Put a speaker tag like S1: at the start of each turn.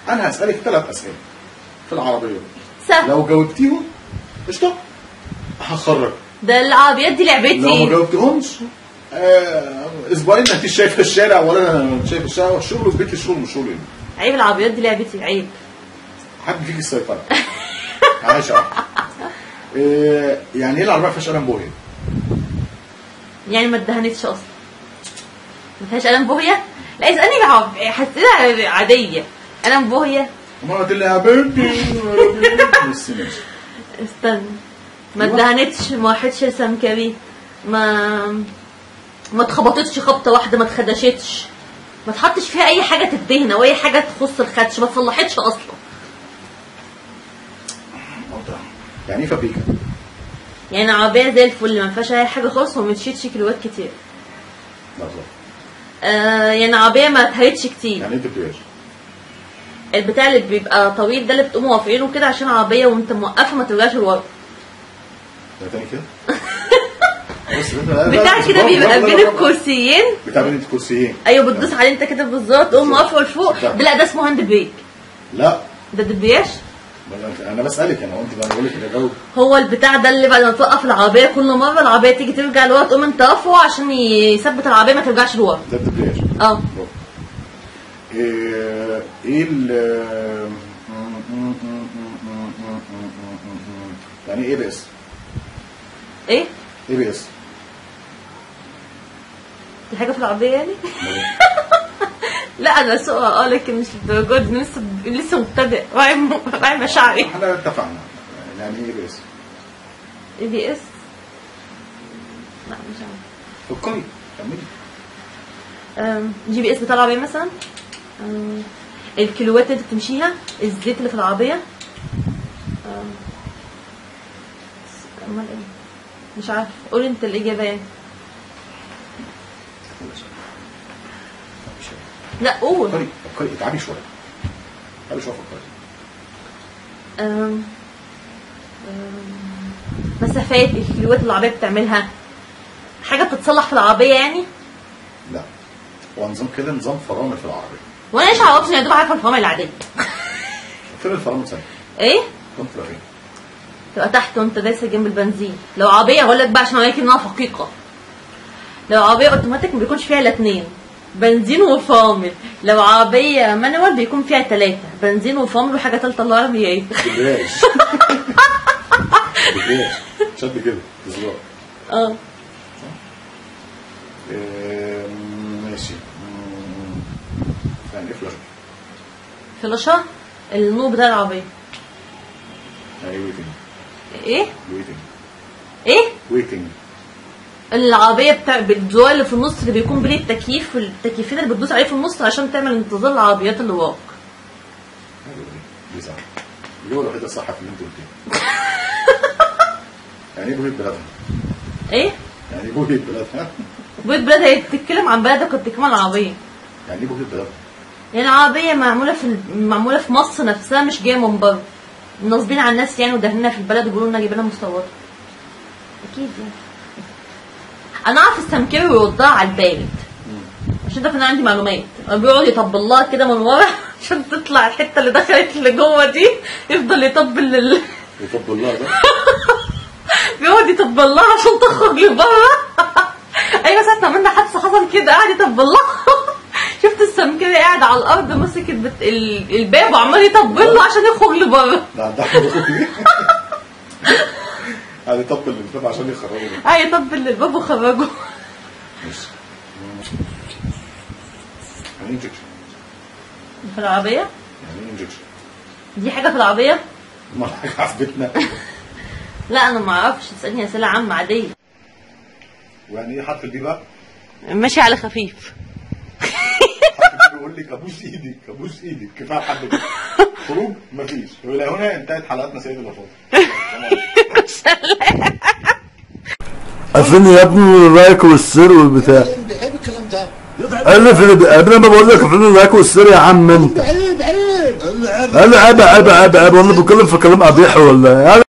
S1: انا هسالك ثلاث اسئله في العربيه
S2: سهل
S1: لو جاوبتيهم قشطه هخرج
S2: ده العربيات دي
S1: لو ما
S2: لعبتي
S1: جاوبتهمش آه، اسبوعين ما انتش شايف الشارع ولا انا شايف الشارع الشغل وفي بيت الشغل مش شغل
S2: عيب العربيات دي لعبتي عيب
S1: حد فيك السيطره معلش أهو. آه، يعني ايه العربيه ما فيهاش قلم بوهي؟
S2: يعني ما اتدهنتش اصلا ما فيهاش قلم بوهيه لا اسالني بعرف حسيتها عاديه قلم بوهيه
S1: امال قلت لي يا بنتي بس ماشي
S2: استنى ما
S1: أيوة.
S2: اتدهنتش ما راحتش لسمكري ما ما اتخبطتش خبطه واحده ما اتخدشتش ما اتحطش فيها اي حاجه تدهن او اي حاجه تخص الخدش ما اتصلحتش اصلا
S1: يعني ايه فابريكا؟
S2: يعني عربيه زي الفل ما فيهاش اي حاجه خالص وما مشيتش كيلوات كتير
S1: لحظه
S2: آه يعني عربيه ما اتهرتش كتير
S1: يعني ايه دبرياج؟
S2: البتاع اللي بيبقى طويل ده اللي بتقوموا واقفينه كده عشان عربيه وانت موقفه ما ترجعش لورا
S1: ده تاني كده؟ بص ده- ده-
S2: بتاع
S1: بس
S2: كده
S1: برافو،
S2: بيبقى
S1: برافو،
S2: بين
S1: برافو.
S2: الكرسيين
S1: بتاع بين الكرسيين
S2: ايوه بتدوس عليه انت كده بالظبط تقوم موقفه لفوق ده لا ده اسمه هاند بريك
S1: لا
S2: ده دبرياج
S1: ما أنا- انا بسالك انا وانت بقى بقول لك انا جاوب
S2: هو البتاع ده اللي بعد ما توقف العربيه كل مره العربيه تيجي ترجع لورا تقوم انت رافعه عشان يثبت العربيه ما ترجعش لورا
S1: ده الدبرياج
S2: اه
S1: برافو. ايه ايه ال يعني ايه بي اس؟
S2: ايه
S1: ايه بي اس؟
S2: دي حاجه في العربيه يعني لا انا بسوقها اه لكن مش للدرجه دي لسه لسه مبتدئ راعي راعي مشاعري
S1: احنا اتفقنا يعني ايه بي اس؟
S2: اي بي اس لا مش عارفه
S1: فكري كملي
S2: أم، جي بي اس بتاع العربيه مثلا أم، الكيلوات اللي بتمشيها الزيت اللي في العربيه أم، امال ايه مش عارف قول انت الاجابه يعني لا قول
S1: فكري فكري اتعبي شويه اتعبي شويه فكري
S2: أم، أم، مسافات الكيلوات اللي العربيه بتعملها حاجه بتتصلح في العربيه يعني
S1: لا هو نظام كده نظام فرامل في العربيه
S2: وانا ايش عرفتش يا دوب عارفه الفرامل العاديه
S1: فين الفرامل سنة؟
S2: ايه
S1: كنت فين؟
S2: تبقى تحت وانت دايسه جنب البنزين لو عربيه هقول لك بقى عشان اوريك انها حقيقه لو عربيه اوتوماتيك ما بيكونش فيها الا اتنين بنزين وفرامل لو عربيه مانوال بيكون فيها ثلاثه بنزين وفرامل وحاجه ثالثه الله اعلم هي ايه
S1: دبرياج دبرياج شد كده تزرار
S2: اه
S1: إيه، ماشي مم. يعني ايه فلاش
S2: فلاشه النور بتاع العربيه
S1: يعني ايه ويتنج
S2: ايه
S1: ويتنج
S2: ايه
S1: ويتنج
S2: العربيه بتاع الزرار اللي في النص اللي بيكون بين التكييف والتكييفين اللي بتدوس عليه في النص عشان تعمل انتظار العربيات اللي وراك
S1: دي صح الإجابة الوحيدة الصح في اللي انت قلتيه يعني ايه بوهية بلدها؟
S2: ايه
S1: يعني ايه بوهية بلدها؟
S2: بيت بلد هي بتتكلم عن بلدك وبتتكلم عن العربيه
S1: يعني ايه بوهية بلدها؟
S2: يعني عربية معمولة في معمولة في مصر نفسها مش جاية من بره ناصبين على الناس يعني ودهننا في البلد وبيقولوا لنا جايبينها مستوردة أكيد يعني أنا أعرف السمكري ويوضعها على البارد عشان ده كان عندي معلومات بيقعد يطبل لها كده من ورا عشان تطلع الحتة اللي دخلت اللي جوه دي يفضل يطبل لل...
S1: يطب الله ده
S2: بيقعد يطبل لها عشان تخرج لبره ايوه ساعة ما عملنا حادثة حصل كده قاعد يطبل لها شفت السمكري قاعد على الارض ماسك البت... ال- الباب وعمال يطبل له عشان يخرج لبره
S1: ده عند احمد اخوي قاعد يطبل للباب عشان يخرجه
S2: قاعد يطبل للباب وخرجه
S1: ماشي يعني انجكشن
S2: في العربية
S1: يعني ايه انجكشن
S2: دي حاجة في العربية
S1: ما حاجة في بيتنا
S2: لا انا ما اعرفش تسألني اسئلة عامة عادية
S1: ويعني ايه حرف البي بقى؟
S2: ماشي على خفيف
S1: حرف البي بيقول لك ابوس ايدك ابوس ايدك كفايه لحد كده خروج مفيش والى هنا انتهت حلقتنا سيد الافاضل
S3: فين يا ابني الرايك والسر والبتاع
S4: عيب الكلام ده
S3: قال لي فين قبل ما بقول لك فين الرايك والسر يا عم انت
S4: عيب عيب
S3: قال لي عيب عيب عيب عيب والله بتكلم في كلام قبيح ولا يعني